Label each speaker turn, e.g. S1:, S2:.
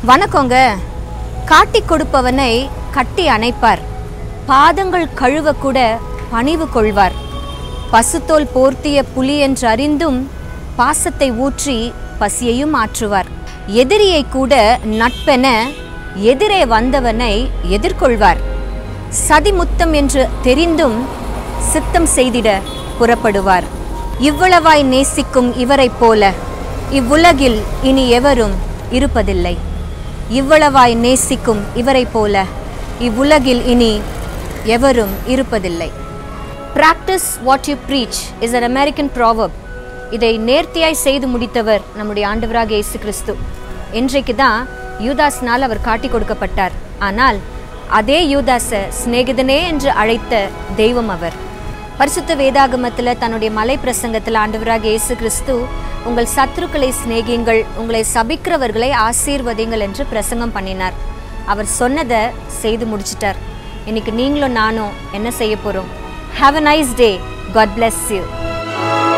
S1: வணக்கங்க காட்டிக் கொடுப்பவனை கட்டி அணைப்பார் பாதங்கள் கழுவ கூட பணிவு கொள்வார் பசுத்தோல் போர்த்திய புலி என்று அறிந்தும் பாசத்தை ஊற்றி பசியையும் ஆற்றுவார் எதிரியை கூட நட்பென எதிரே வந்தவனை எதிர்கொள்வார் சதிமுத்தம் என்று தெரிந்தும் சித்தம் செய்திட புறப்படுவார் இவ்வளவாய் நேசிக்கும் இவரைப் போல இவ்வுலகில் இனி எவரும் இருப்பதில்லை இவ்வளவாய் நேசிக்கும் இவரைப் போல இவ்வுலகில் இனி எவரும் இருப்பதில்லை practice what you preach is an American proverb இதை நேர்த்தியாய் செய்து முடித்தவர் நம்முடைய ஆண்டவராக இயேசு கிறிஸ்து இன்றைக்கு தான் யூதாஸ்னால் அவர் காட்டி கொடுக்கப்பட்டார் ஆனால் அதே யூதாஸை சிநேகிதனே என்று அழைத்த தெய்வம் அவர் பரிசுத்த வேதாகமத்தில் தன்னுடைய மலை பிரசங்கத்தில் ஆண்டவராக இயேசு கிறிஸ்து உங்கள் சத்துருக்களை சிநேகியுங்கள் உங்களை சபிக்கிறவர்களை ஆசீர்வதிங்கள் என்று பிரசங்கம் பண்ணினார் அவர் சொன்னதை செய்து முடிச்சிட்டார் இன்னைக்கு நீங்களும் நானும் என்ன செய்ய போகிறோம் have a nice day god bless you